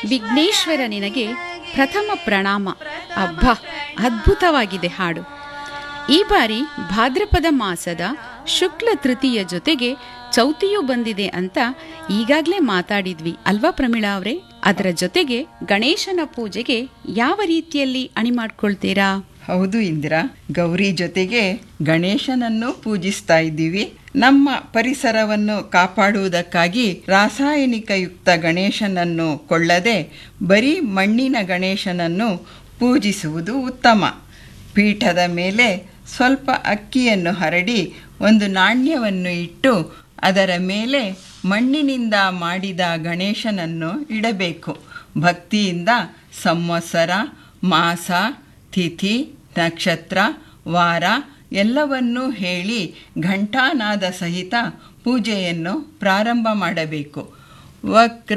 ವಿಘ್ನೇಶ್ವರ ನಿನಗೆ ಪ್ರಥಮ ಪ್ರಣಾಮ ಅಬ್ಬಾ ಅದ್ಭುತವಾಗಿದೆ ಹಾಡು ಈ ಬಾರಿ ಭಾದ್ರಪದ ಮಾಸದ ಶುಕ್ಲ ತೃತೀಯ ಜೊತೆಗೆ ಚೌತಿಯೂ ಬಂದಿದೆ ಅಂತ ಈಗಾಗಲೇ ಮಾತಾಡಿದ್ವಿ ಅಲ್ವಾ ಪ್ರಮೀಳಾ ಅವರೇ ಅದರ ಜೊತೆಗೆ ಗಣೇಶನ ಪೂಜೆಗೆ ಯಾವ ರೀತಿಯಲ್ಲಿ ಅಣಿ ಮಾಡ್ಕೊಳ್ತೀರಾ ಹೌದು ಇಂದಿರಾ ಗೌರಿ ಜೊತೆಗೆ ಗಣೇಶನನ್ನು ಪೂಜಿಸ್ತಾ ಇದ್ದೀವಿ ನಮ್ಮ ಪರಿಸರವನ್ನು ಕಾಪಾಡುವುದಕ್ಕಾಗಿ ರಾಸಾಯನಿಕಯುಕ್ತ ಗಣೇಶನನ್ನು ಕೊಳ್ಳದೆ ಬರೀ ಮಣ್ಣಿನ ಗಣೇಶನನ್ನು ಪೂಜಿಸುವುದು ಉತ್ತಮ ಪೀಠದ ಮೇಲೆ ಸ್ವಲ್ಪ ಅಕ್ಕಿಯನ್ನು ಹರಡಿ ಒಂದು ನಾಣ್ಯವನ್ನು ಇಟ್ಟು ಅದರ ಮೇಲೆ ಮಣ್ಣಿನಿಂದ ಮಾಡಿದ ಗಣೇಶನನ್ನು ಇಡಬೇಕು ಭಕ್ತಿಯಿಂದ ಸಂವತ್ಸರ ಮಾಸ ತಿಥಿ ನಕ್ಷತ್ರ ವಾರ ಎಲ್ಲವನ್ನೂ ಹೇಳಿ ಘಂಟಾನಾದ ಸಹಿತ ಪೂಜೆಯನ್ನು ಪ್ರಾರಂಭ ಮಾಡಬೇಕು ವಕ್ರ